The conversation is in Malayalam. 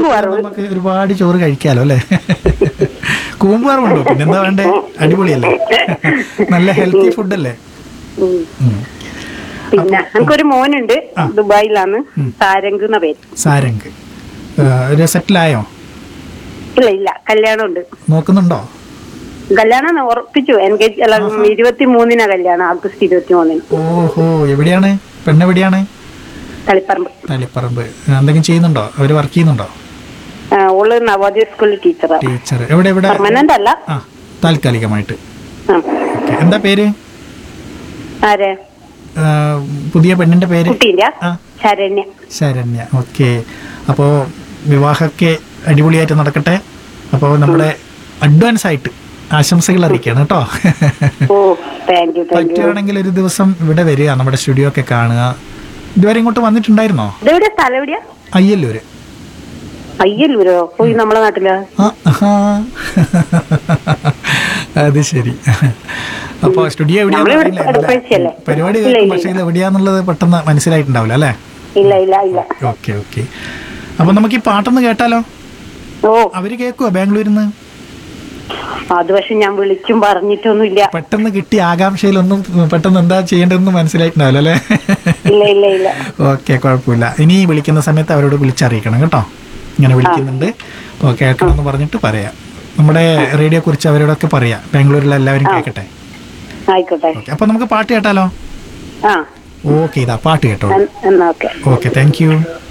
കൂമ്പ് വറവ് നമുക്ക് ഒരുപാട് ചോറ് കഴിക്കാലോ അല്ലേ കൂമ്പ് വറവുണ്ടോ പിന്നെന്താ വേണ്ടേ അടിപൊളിയല്ലേ നല്ല ഹെൽത്തി ഫുഡല്ലേ ഉം. ഉം. പിന്നെ എനിക്കൊരു മോനുണ്ട് ആ. ദുബായിലാണ് സാരംഗ് എന്ന പേര് സാരംഗ് ആ, ഒരു സെറ്റിലായോ ഇല്ല ഇല്ല കല്യാണം ഉണ്ട് നോക്കുന്നുണ്ടോ കല്യാണം ഉറപ്പിച്ചു എൻഗേജ് അല്ല ഇരുപത്തി മൂന്നിനാ കല്യാണം ആഗസ്റ്റ് ഇരുപത്തി മൂന്നിന് ഓഹോ എവിടെയാണ് പെണ്ണെവിടെയാണ് തളിപ്പറമ്പ് തളിപ്പറമ്പ് എന്തെങ്കിലും ചെയ്യുന്നുണ്ടോ അവര് വർക്ക് ചെയ്യുന്നുണ്ടോ ആ, ഓള് നവോദയ സ്കൂളിൽ ടീച്ചറാണ് ടീച്ചർ എവിടെ എവിടെ പെർമനന്റ് അല്ല ആ താൽക്കാലികമായിട്ട് ആ. ഓക്കെ എന്താ പേര് ആരെ ആ, പുതിയ പെണ്ണിന്റെ പേര് കുട്ടീന്റെ ആ ശരണ്യ ശരണ്യ ഓക്കെ അപ്പോൾ വിവാഹമൊക്കെ അടിപൊളിയായിട്ട് നടക്കട്ടെ അപ്പോൾ നമ്മുടെ അഡ്വാൻസ് ആയിട്ട് ആശംസകൾ അറിയിക്കണം കേട്ടോ ഓ താങ്ക് യു താങ്ക് യു പറ്റുകയാണെങ്കിൽ ഒരു ദിവസം ഇവിടെ വരിക നമ്മുടെ സ്റ്റുഡിയോ ഒക്കെ കാണുക ഇതുവരെ ഇങ്ങോട്ട് വന്നിട്ടുണ്ടായിരുന്നോ ഇതെവിടെയാ സ്ഥലം എവിടെയാ അയ്യല്ലൂര് അയ്യല്ലൂരോ പോയി നമ്മളെ നാട്ടിലാ ആ, ആഹാ. അത് ശരി അപ്പൊ സ്റ്റുഡിയോ എവിടെയാന്ന് നമ്മളിവിടെ അറിയില്ല, അടുപ്പഴിച്ചല്ലേ? അല്ലേ? പരിപാടി ഇല്ല, കേൾക്കും ഇല്ല, പക്ഷേ ഇത് എവിടെയാന്നുള്ളത് പെട്ടെന്ന് മനസ്സിലായിട്ടുണ്ടാവില്ല അല്ലേ ഇല്ല ഇല്ല ഇല്ല ഓക്കെ ഓക്കെ അപ്പൊ നമുക്ക് ഈ പാട്ടൊന്ന് കേട്ടാലോ ഓ അവര് കേൾക്കുവോ ബാംഗ്ലൂരിൽ നിന്ന് അത് പക്ഷെ ഞാൻ വിളിച്ചും പറഞ്ഞിട്ടൊന്നുമില്ല പെട്ടെന്ന് കിട്ടിയ ആകാംക്ഷയിലൊന്നും പെട്ടെന്ന് എന്താ ചെയ്യേണ്ടതെന്ന് മനസ്സിലായിട്ടുണ്ടാവില്ല അല്ലേ ഇല്ല ഇല്ല ഇല്ല ഓക്കെ കുഴപ്പമില്ല ഇനി വിളിക്കുന്ന സമയത്ത് അവരോട് വിളിച്ചറിയിക്കണം കേട്ടോ ഇങ്ങനെ വിളിക്കുന്നുണ്ട് അപ്പോൾ കേൾക്കണം എന്ന് പറഞ്ഞിട്ട് പറയാം നമ്മുടെ റേഡിയോ കുറിച്ച് അവരോടൊക്കെ പറയാം ബാംഗ്ലൂരിലെ എല്ലാവരും കേൾക്കട്ടെ ആയിക്കോട്ടെ ഓക്കെ അപ്പോൾ നമുക്ക് പാട്ട് കേട്ടാലോ ആ ഓക്കെ ഇതാ പാട്ട് കേട്ടോ എൻ- എന്നാ ഓക്കെ ഓക്കെ താങ്ക് യു